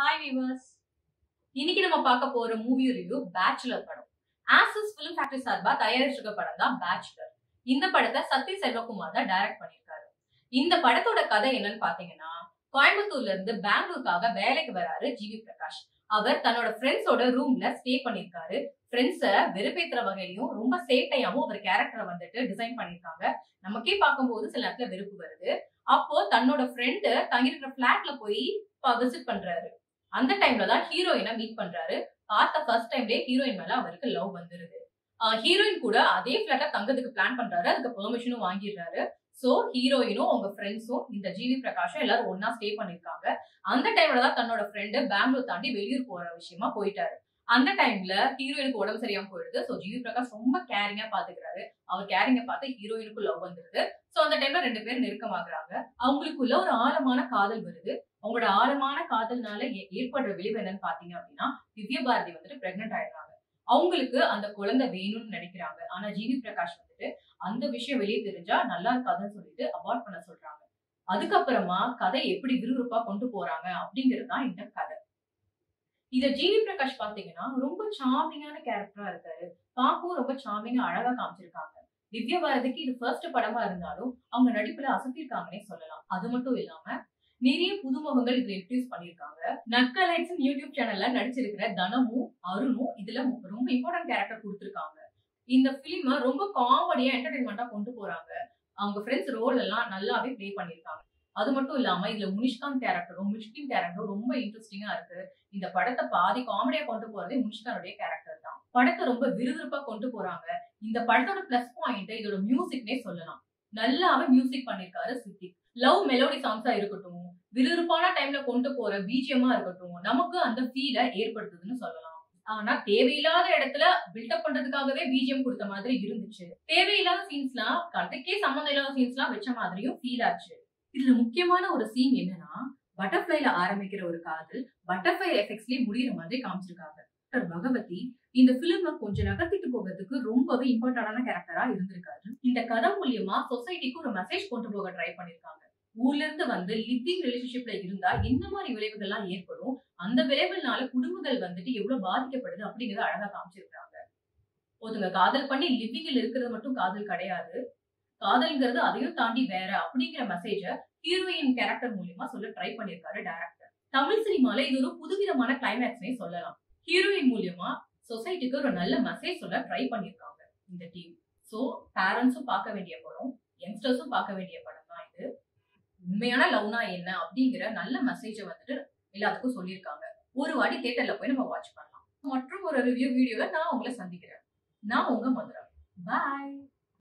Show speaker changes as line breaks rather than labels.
hi viewers இன்னைக்கு நம்ம பார்க்க போற மூவி ரிவ்யூ பேச்சுலர் படம் ஆசஸ் பிலிம் ஃபேக்டரி சார்பா தயாரிச்சிருக்க படம் தான் பேச்சுலர் இந்த படத்தை சத்ய செல்வகுமார் தான் டைரக்ட் பண்ணியிருக்காரு இந்த படத்தோட கதை என்னன்னு பாத்தீங்கன்னா கோயம்புத்தூர்ல இருந்து பெங்களூருக்காக வேலைக்கு வராரு ஜிவி பிரகாஷ் அவர் தன்னோட ஃப்ரெண்ட்ஸோட ரூம்ல ஸ்டே பண்ணிருக்காரு ஃப்ரெண்ட்ஸ வெறுப்பேத்துற வகையிலையும் ரொம்ப சேட்டையாவும் அவர் கேரக்டரை வந்துட்டு டிசைன் பண்ணிருக்காங்க நமக்கே பார்க்கும்போது சில நேரத்துல வெறுப்பு வருது அப்போ தன்னோட ஃப்ரெண்டு தங்கியிருக்கிற பிளாட்ல போய் விசிட் பண்றாரு அந்த டைம்ல தான் ஹீரோயினை மீட் பண்றாரு பார்த்த ஃபர்ஸ்ட் டைம்லயே ஹீரோயின் மேல அவருக்கு லவ் வந்துருது ஹீரோயின் கூட அதே பிளாட்ல தங்கறதுக்கு பிளான் பண்றாரு அதுக்கு பெர்மிஷனும் வாங்கிடுறாரு சோ ஹீரோயினும் அவங்க ஃப்ரெண்ட்ஸும் இந்த ஜிவி பிரகாஷும் எல்லாரும் ஒன்னா ஸ்டே பண்ணிருக்காங்க அந்த டைம்ல தான் தன்னோட ஃப்ரெண்டு பெங்களூர் தாண்டி வெளியூர் போற விஷயமா போயிட்டாரு அந்த டைம்ல ஹீரோயினுக்கு உடம்பு சரியாம போயிடுது சோ ஜிவி பிரகாஷ் ரொம்ப கேரிங்கா பாத்துக்கிறாரு அவர் கேரிங்க பார்த்து ஹீரோயினுக்கு லவ் வந்துருது சோ அந்த டைம்ல ரெண்டு பேரும் நெருக்கமாகறாங்க அவங்களுக்குள்ள ஒரு ஆழமான காதல் வருது அவங்களோட ஆழமான காதல்னால ஏ- ஏற்படுற விளைவு என்னன்னு பாத்தீங்க அப்படின்னா திவ்ய பாரதி வந்துட்டு பிரெக்னென்ட் ஆயிடுறாங்க அவங்களுக்கு அந்த குழந்தை வேணும்னு நினைக்கிறாங்க ஆனா ஜிவி பிரகாஷ் வந்துட்டு அந்த விஷயம் வெளியே தெரிஞ்சா நல்லா இருக்காதுன்னு சொல்லிட்டு அவாய்ட் பண்ண சொல்றாங்க அதுக்கப்புறமா கதை எப்படி விறுவிறுப்பா கொண்டு போறாங்க அப்படிங்கிறது தான் இந்த கதை இத ஜிவி பிரகாஷ் பாத்தீங்கன்னா ரொம்ப சாமிங்கான கேரக்டரா இருக்காரு பார்க்கவும் ரொம்ப சாமிங்கா அழகா காமிச்சிருக்காங்க திவ்ய பாரதிக்கு இது ஃபர்ஸ்ட் படமா இருந்தாலும் அவங்க நடிப்புல அசத்திருக்காங்கன்னே சொல்லலாம் அது மட்டும் இல்லாம நிறைய புதுமுகங்கள் இதுல இன்ட்ரடியூஸ் பண்ணிருக்காங்க நக்கலைட்ஸ் யூடியூப் சேனல்ல நடிச்சிருக்கிற தனமும் அருணும் இதுல ரொம்ப இம்பார்ட்டன்ட் கேரக்டர் கொடுத்திருக்காங்க இந்த பிலிம ரொம்ப காமெடியா என்டர்டைன்மெண்டா கொண்டு போறாங்க அவங்க ஃப்ரெண்ட்ஸ் ரோல் எல்லாம் நல்லாவே ப்ளே பண்ணிருக்காங்க அது மட்டும் இல்லாம இதுல முனிஷ்காந்த் கேரக்டரும் முஷ்கின் கேரக்டரும் ரொம்ப இன்ட்ரெஸ்டிங்கா இருக்கு இந்த படத்தை பாதி காமெடியா கொண்டு போறதே முனிஷ்கானுடைய கேரக்டர் தான் படத்தை ரொம்ப விறுவிறுப்பா கொண்டு போறாங்க இந்த படத்தோட பிளஸ் பாயிண்ட் இதோட மியூசிக்னே சொல்லலாம் நல்லாவே மியூசிக் பண்ணிருக்காரு சித்திக் லவ் மெலோடி சாங்ஸா இருக்கட்டும் விறுவிறுப்பான டைம்ல கொண்டு போற பிஜிஎம்மா இருக்கட்டும் நமக்கு அந்த ஃபீலை ஏற்படுத்துதுன்னு சொல்லலாம் ஆனா தேவையில்லாத இடத்துல பில்டப் பண்றதுக்காகவே பிஜிஎம் கொடுத்த மாதிரி இருந்துச்சு தேவையில்லாத சீன்ஸ்லாம் கதைக்கே சம்மந்தம் இல்லாத சீன்ஸ்லாம் வச்ச மாதிரியும் ஃபீல் ஆச்சு இதுல முக்கியமான ஒரு சீன் என்னன்னா பட்டர்ஃபிளைல ஆரம்பிக்கிற ஒரு காதல் பட்டர்ஃபிளை எஃபெக்ட்ஸ்லயே முடியிற மாதிரி காமிச்சிருக்காங்க டாக்டர் பகவதி இந்த பிலிம கொஞ்சம் நகர்த்திட்டு போகிறதுக்கு ரொம்பவே இம்பார்ட்டன்டான கேரக்டரா இருந்திருக்காரு இந்த கதை மூலியமா சொசைட்டிக்கு ஒரு மெசேஜ் கொண்டு போக ட்ரை பண்ணிருக்காங்க ஊர்ல இருந்து வந்து லிவிங் ரிலேஷன்ஷிப்ல இருந்தா என்ன மாதிரி விளைவுகள்லாம் ஏற்படும் அந்த விளைவுனால குடும்பங்கள் வந்துட்டு எவ்வளவு பாதிக்கப்படுது அப்படிங்கறத அழகா காமிச்சிருக்காங்க ஒருத்தங்க காதல் பண்ணி லிவிங்ல இருக்கிறது மட்டும் காதல் கிடையாது காதல்ங்கிறது அதையும் தாண்டி வேற அப்படிங்கிற மெசேஜ ஹீரோயின் கேரக்டர் மூலியமா சொல்ல ட்ரை பண்ணிருக்காரு டேரக்டர் தமிழ் சினிமால இது ஒரு புதுவிதமான கிளைமேக்ஸ்னே சொல்லலாம் ஹீரோயின் மூலியமா சொசைட்டிக்கு ஒரு நல்ல மெசேஜ் சொல்ல ட்ரை பண்ணிருக்காங்க இந்த டீம் சோ பேரண்ட்ஸும் பார்க்க வேண்டிய படம் யங்ஸ்டர்ஸும் பார்க்க வேண்டிய படம் தான் இது உண்மையான லவ்னா என்ன அப்படிங்கிற நல்ல மெசேஜை வந்துட்டு எல்லாத்துக்கும் சொல்லியிருக்காங்க ஒரு வாட்டி தேட்டர்ல போய் நம்ம வாட்ச் பண்ணலாம் மற்றும் ஒரு ரிவ்யூ வீடியோல நான் உங்களை சந்திக்கிறேன் நான் உங்க மதுரா பாய்